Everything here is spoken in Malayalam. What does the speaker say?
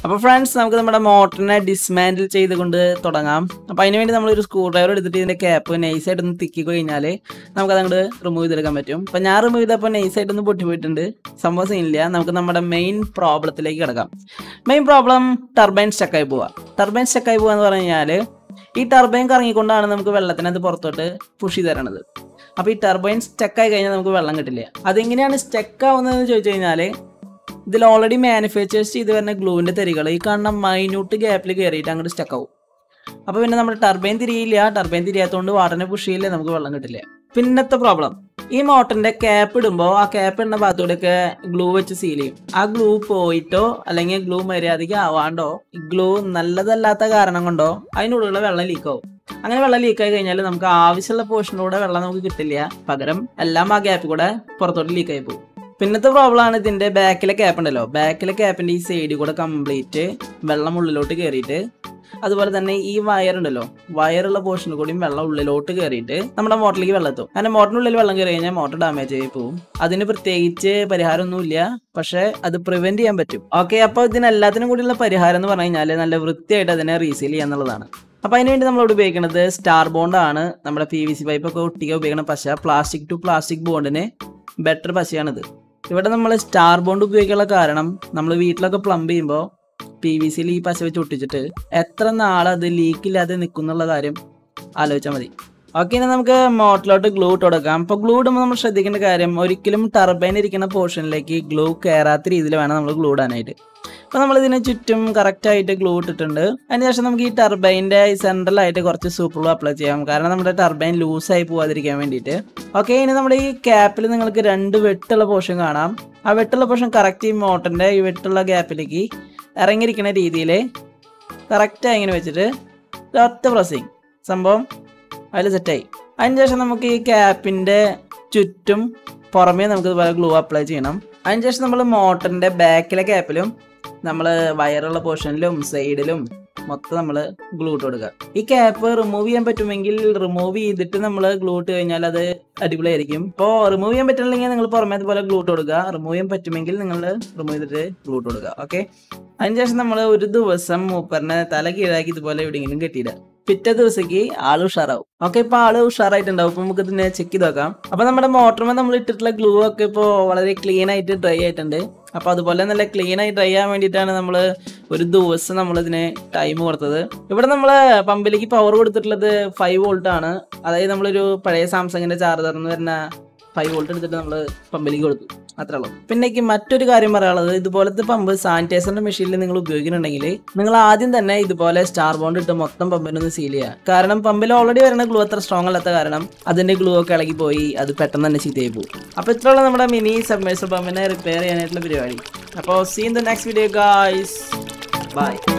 അപ്പോൾ ഫ്രണ്ട്സ് നമുക്ക് നമ്മുടെ മോട്ടറിനെ ഡിസ്മാൻഡിൽ ചെയ്തുകൊണ്ട് തുടങ്ങാം അപ്പോൾ അതിന് വേണ്ടി നമ്മളൊരു സ്ക്രൂ ഡ്രൈവർ എടുത്തിട്ട് ഇതിൻ്റെ ക്യാപ്പ് നൈസായിട്ട് ഒന്ന് തിക്കി കഴിഞ്ഞാൽ നമുക്കത് അങ്ങോട്ട് റിമൂവ് ചെയ്തെടുക്കാൻ പറ്റും അപ്പോൾ ഞാൻ റിമൂവ് ചെയ്തപ്പോൾ നൈസായിട്ട് ഒന്ന് പൊട്ടിപ്പോയിട്ടുണ്ട് സംഭവം സീനില്ല നമുക്ക് നമ്മുടെ മെയിൻ പ്രോബ്ലത്തിലേക്ക് കിടക്കാം മെയിൻ പ്രോബ്ലം ടർബൈൻ സ്റ്റക്കായി പോവുക ടർബൈൻ സ്റ്റക്കായി പോവുക എന്ന് പറഞ്ഞു കഴിഞ്ഞാൽ ഈ ടർബൈൻ കറങ്ങിക്കൊണ്ടാണ് നമുക്ക് വെള്ളത്തിനകത്ത് പുറത്തോട്ട് പുഷ് ചെയ്ത് തരണത് അപ്പോൾ ഈ ടർബൈൻ സ്റ്റക്കായി കഴിഞ്ഞാൽ നമുക്ക് വെള്ളം കിട്ടില്ല അതെങ്ങനെയാണ് സ്റ്റക്ക് ആവുന്നതെന്ന് ചോദിച്ചു കഴിഞ്ഞാൽ ഇതിൽ ഓൾറെഡി മാനുഫാക്ചേഴ്സ് ചെയ്ത് വരുന്ന ഗ്ലൂവിൻ്റെ തെരികൾ ഈ കാണുന്ന മൈന്യൂട്ട് ഗ്യാപ്പിൽ കയറിയിട്ട് അങ്ങോട്ട് സ്റ്റക്ക് ആവും അപ്പോൾ പിന്നെ നമ്മുടെ ടർബൈൻ തിരിയില്ല ടർബൈൻ തിരിയാത്തതുകൊണ്ട് വാട്ടറിനെ പുഷ് ചെയ്യില്ല നമുക്ക് വെള്ളം കിട്ടില്ല പിന്നത്തെ പ്രോബ്ലം ഈ മോട്ടറിന്റെ ക്യാപ്പ് ഇടുമ്പോൾ ആ ക്യാപ്പ് ഇടുന്ന ഭാഗത്തൂടെയൊക്കെ ഗ്ലൂ വെച്ച് സീൽ ചെയ്യും ആ ഗ്ലൂ പോയിട്ടോ അല്ലെങ്കിൽ ഗ്ലൂ മര്യാദയ്ക്ക് ആവാണ്ടോ ഗ്ലൂ നല്ലതല്ലാത്ത കാരണം കൊണ്ടോ അതിനുള്ളിലുള്ള വെള്ളം ലീക്ക് ആവും അങ്ങനെ വെള്ളം ലീക്ക് ആയി കഴിഞ്ഞാൽ നമുക്ക് ആവശ്യമുള്ള പോർഷനിലൂടെ വെള്ളം നമുക്ക് കിട്ടില്ല പകരം എല്ലാം ആ ഗ്യാപ്പിൽ കൂടെ പുറത്തോട്ട് ലീക്ക് ആയി പോകും പിന്നത്തെ പ്രോബ്ലം ആണ് ഇതിന്റെ ബാക്കിലെ ക്യാപ്പ് ഉണ്ടല്ലോ ബാക്കിലെ ക്യാപ്പിന്റെ ഈ സൈഡിൽ കൂടെ കംപ്ലീറ്റ് വെള്ളം ഉള്ളിലോട്ട് കയറിയിട്ട് അതുപോലെ തന്നെ ഈ വയർ ഉണ്ടല്ലോ വയറുള്ള പോർഷനിൽ കൂടിയും വെള്ളം ഉള്ളിലോട്ട് കയറിയിട്ട് നമ്മുടെ മോട്ടറിലേക്ക് വെള്ളം എത്തും അങ്ങനെ മോട്ടറിനുള്ളിൽ വെള്ളം കയറി കഴിഞ്ഞാൽ മോട്ടർ ഡാമേജ് ആയി പോകും അതിന് പ്രത്യേകിച്ച് പരിഹാരമൊന്നുമില്ല പക്ഷെ അത് പ്രിവെന്റ് ചെയ്യാൻ പറ്റും ഓക്കെ അപ്പോൾ ഇതിനെല്ലാത്തിനും കൂടിയുള്ള പരിഹാരം എന്ന് പറഞ്ഞു കഴിഞ്ഞാൽ നല്ല വൃത്തിയായിട്ട് അതിനെ റീസീൽ ചെയ്യുക എന്നുള്ളതാണ് അപ്പോൾ അതിന് വേണ്ടി നമ്മൾ ഇവിടെ ഉപയോഗിക്കുന്നത് സ്റ്റാർ ബോണ്ട് ആണ് നമ്മുടെ പി വി സി പൈപ്പ് ഒക്കെ ഒട്ടിക്കാൻ ഉപയോഗിക്കുന്ന പശ പ്ലാസ്റ്റിക് ടു പ്ലാസ്റ്റിക് ബോണ്ടിന് ബെറ്റർ പശയാണിത് ഇവിടെ നമ്മൾ സ്റ്റാർ ബോണ്ട് ഉപയോഗിക്കാനുള്ള കാരണം നമ്മൾ വീട്ടിലൊക്കെ പ്ലംബ് ചെയ്യുമ്പോൾ പി വി സിയിൽ ഈ പശ വെച്ച് ഒട്ടിച്ചിട്ട് എത്ര നാൾ അത് ലീക്കില്ലാതെ നിൽക്കുന്നുള്ള കാര്യം ആലോചിച്ചാൽ മതി ഓക്കെ ഇനി നമുക്ക് മോട്ടറിലോട്ട് ഗ്ലൂ ഇട്ട് കൊടുക്കാം അപ്പോൾ ഗ്ലൂ ഇടുമ്പോൾ നമ്മൾ ശ്രദ്ധിക്കേണ്ട കാര്യം ഒരിക്കലും ടർബൈൻ ഇരിക്കുന്ന പോർഷനിലേക്ക് ഗ്ലൂ കയറാത്ത രീതിയിൽ വേണം നമ്മൾ ഗ്ലൂ ഇടാനായിട്ട് അപ്പോൾ നമ്മൾ ഇതിന് ചുറ്റും കറക്റ്റായിട്ട് ഗ്ലൂ ഇട്ടിട്ടുണ്ട് അതിനുശേഷം നമുക്ക് ഈ ടർബൈൻ്റെ സെൻട്രലായിട്ട് കുറച്ച് സൂപ്പർ ഗ്ലൂ അപ്ലൈ ചെയ്യാം കാരണം നമ്മുടെ ടർബൈൻ ലൂസായി പോവാതിരിക്കാൻ വേണ്ടിയിട്ട് ഓക്കെ ഇനി നമ്മുടെ ഈ ക്യാപ്പിൽ നിങ്ങൾക്ക് രണ്ട് വെട്ടുള്ള പോർഷൻ കാണാം ആ വെട്ടുള്ള പോർഷൻ കറക്റ്റ് ഈ മോട്ടറിൻ്റെ ഈ വെട്ടുള്ള ഗ്യാപ്പിലേക്ക് ഇറങ്ങിയിരിക്കുന്ന രീതിയിൽ കറക്റ്റായി ഇങ്ങനെ വെച്ചിട്ട് ഒറ്റ പ്രസ്സിങ് സംഭവം അതിൽ സെറ്റായി അതിനുശേഷം നമുക്ക് ഈ ക്യാപ്പിൻ്റെ ചുറ്റും പുറമേ നമുക്ക് ഇതുപോലെ ഗ്ലൂ അപ്ലൈ ചെയ്യണം അതിനുശേഷം നമ്മൾ മോട്ടറിൻ്റെ ബാക്കിലെ ക്യാപ്പിലും നമ്മൾ വയറുള്ള പോർഷനിലും സൈഡിലും മൊത്തം നമ്മൾ ഗ്ലൂ ഇട്ട് കൊടുക്കുക ഈ ക്യാപ്പ് റിമൂവ് ചെയ്യാൻ പറ്റുമെങ്കിൽ റിമൂവ് ചെയ്തിട്ട് നമ്മൾ ഗ്ലൂ ഇട്ട് കഴിഞ്ഞാൽ അത് അടിപൊളിയായിരിക്കും ഇപ്പോൾ റിമൂവ് ചെയ്യാൻ പറ്റില്ലെങ്കിൽ നിങ്ങൾ പുറമേ അതുപോലെ ഗ്ലൂ ഇട്ട് കൊടുക്കുക റിമൂവ് ചെയ്യാൻ പറ്റുമെങ്കിൽ നിങ്ങൾ റിമൂവ് ചെയ്തിട്ട് ഗ്ലൂ ഇട്ട് കൊടുക്കുക ഓക്കെ അതിനുശേഷം നമ്മൾ ഒരു ദിവസം മൂപ്പറിനെ തല കീഴാക്കി ഇതുപോലെ എവിടെയെങ്കിലും കെട്ടിയിടുക പിറ്റേ ദിവസത്തേക്ക് ആള് ഉഷാറാവും ഓക്കെ ഇപ്പൊ ആള് ഉഷാറായിട്ടുണ്ടാവും അപ്പൊ നമുക്ക് ഇതിനെ ചെക്ക് ചെയ്ത് നോക്കാം അപ്പൊ നമ്മുടെ മോട്ടറുമേ നമ്മൾ ഇട്ടിട്ടുള്ള ഗ്ലൂ ഒക്കെ ഇപ്പോൾ വളരെ ക്ലീൻ ആയിട്ട് ഡ്രൈ ആയിട്ടുണ്ട് അപ്പൊ അതുപോലെ നല്ല ക്ലീൻ ആയി ഡ്രൈ ആവാൻ വേണ്ടിയിട്ടാണ് നമ്മൾ ഒരു ദിവസം നമ്മൾ ഇതിന് ടൈം കൊടുത്തത് ഇവിടെ നമ്മൾ പമ്പിലേക്ക് പവർ കൊടുത്തിട്ടുള്ളത് ഫൈവ് വോൾട്ട് ആണ് അതായത് നമ്മളൊരു പഴയ സാംസങ്ങിന്റെ ചാർജറിൽ നിന്ന് വരുന്ന ഫൈവ് വോൾട്ട് എടുത്തിട്ട് നമ്മൾ പമ്പിലേക്ക് കൊടുത്തു അത്രേ ഉള്ളൂ പിന്നെ എനിക്ക് മറ്റൊരു കാര്യം പറയാനുള്ളത് ഇതുപോലത്തെ പമ്പ് സാനിറ്റൈസറിന്റെ മെഷീനിൽ നിങ്ങൾ ഉപയോഗിക്കുന്നുണ്ടെങ്കിൽ നിങ്ങൾ ആദ്യം തന്നെ ഇതുപോലെ സ്റ്റാർ ബോണ്ട് ഇട്ട് മൊത്തം പമ്പിനൊന്ന് സീൽ ചെയ്യുക കാരണം പമ്പിൽ ഓൾറെഡി വരുന്ന ഗ്ലൂ അത്ര സ്ട്രോങ് അല്ലാത്ത കാരണം അതിന്റെ ഗ്ലൂ ഒക്കെ ഇളകി പോയി അത് പെട്ടെന്ന് തന്നെ ചീത്തയായി പോകും അപ്പോൾ ഇത്രയുള്ള നമ്മുടെ മിനി സബ്മേഴ്സർ പമ്പിനെ റിപ്പയർ ചെയ്യാനായിട്ടുള്ള പരിപാടി അപ്പോൾ see in the next video guys by